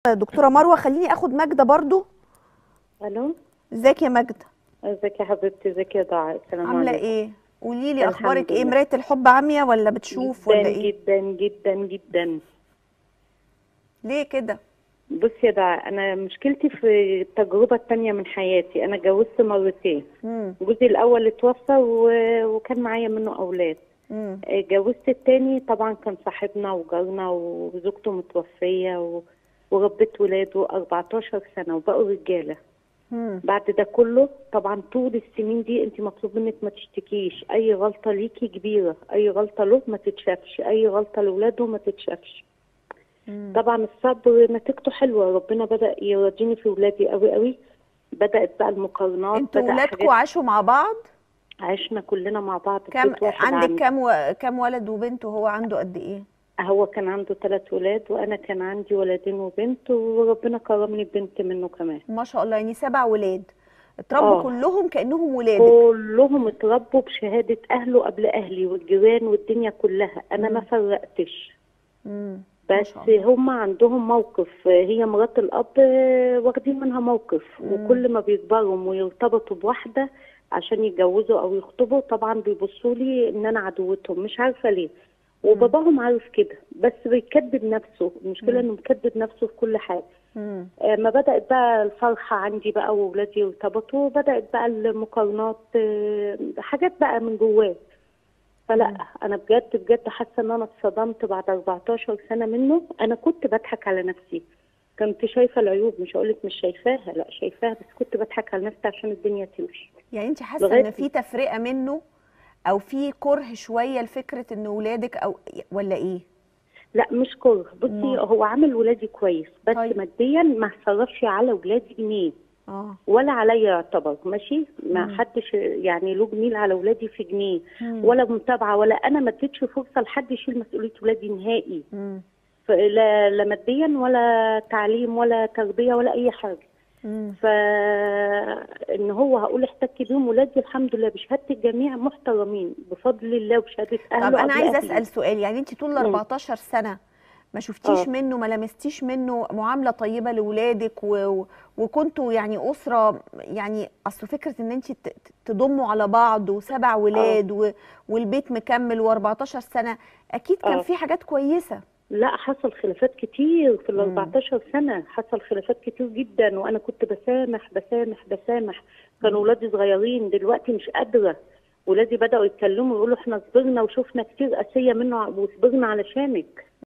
دكتوره مروه خليني اخد ماجده برضو الو ازيك يا ماجده ازيك يا حبيبتي ازيك يا دعاء السلام عامله عليكم ايه قولي لي الحمد اخبارك ايه لله. مرايه الحب عاميه ولا بتشوف ولا جدا ايه جدا جدا جدا ليه كده بصي يا دعاء انا مشكلتي في التجربه الثانيه من حياتي انا اتجوزت مرتين امم جوزي الاول اتوفى و... وكان معايا منه اولاد امم اتجوزت التاني طبعا كان صاحبنا وجارنا وزوجته متوفيه و... وربيت ولاده 14 سنه وبقوا رجاله امم بعد ده كله طبعا طول السنين دي انت مطلوب منك ما تشتكيش اي غلطه ليكي كبيره اي غلطه له ما تتشافش اي غلطه لاولاده ما تتشافش طبعا الصبر نتيجته حلوه ربنا بدا يرضيني في ولادي قوي قوي بدات بقى المقارنات انتوا بدأ ولادكم حاجات- عاشوا مع بعض عشنا كلنا مع بعض في كام بيت واحد عندك عندي. كام و... كام ولد وبنت وهو عنده قد ايه هو كان عنده ثلاث ولاد وانا كان عندي ولدين وبنت وربنا كرمني ببنت منه كمان ما شاء الله يعني سبع ولاد اتربوا آه. كلهم كانهم ولادك كلهم اتربوا بشهاده اهله قبل اهلي والجيران والدنيا كلها انا ما فرقتش امم ما بس شاء الله. هم عندهم موقف هي مرات الاب واخدين منها موقف وكل ما بيكبروا ويرتبطوا بواحده عشان يتجوزوا او يخطبوا طبعا بيبصوا لي ان انا عدوتهم مش عارفه ليه وباباهم عارف كده بس بيكذب نفسه المشكله انه مكذب نفسه في كل حاجه امم آه، ما بدات بقى الفرحه عندي بقى واولادي ارتبطوا بدات بقى المقارنات آه، حاجات بقى من جواه فلا انا بجد بجد حاسه ان انا اتصدمت بعد 14 سنه منه انا كنت بضحك على نفسي كنت شايفه العيوب مش هقول لك مش شايفاها لا شايفاها بس كنت بضحك على نفسي عشان الدنيا تمشي يعني انت حاسه لغاية ان في تفرقه منه او في كره شويه لفكره ان ولادك او ولا ايه لا مش كره بصي أمال؟ هو عامل ولادي كويس بس طيب. ماديا ما صرفش على ولادي جنيه اه ولا عليا يعتبر ماشي ما حدش يعني له جميل على ولادي في جنيه مم. ولا متابعه ولا انا ما اديتش فرصه لحد يشيل مسؤوليه ولادي نهائي امم ف- لا لا ماديا ولا تعليم ولا تربيه ولا اي حاجه امم فان هو هقول احتك بيهم ولادي الحمد لله بشهاده الجميع محترمين بفضل الله وبشهاده اهله طب انا قبل عايزه أهلي. اسال سؤال يعني انت طول ال 14 سنه ما شفتيش آه. منه ما لمستيش منه معامله طيبه لاولادك و... و- وكنتوا يعني اسره يعني اصل فكره ان انت ت- ت- تضموا على بعض وسبع ولاد و... والبيت مكمل و14 سنه اكيد كان آه. في حاجات كويسه لا حصل خلافات كتير في ال مم. 14 سنة حصل خلافات كتير جدا وأنا كنت بسامح بسامح بسامح كانوا ولادي صغيرين دلوقتي مش قادرة ولادي بدأوا يتكلموا يقولوا احنا صبرنا وشفنا كتير قاسية منه وصبرنا علشانك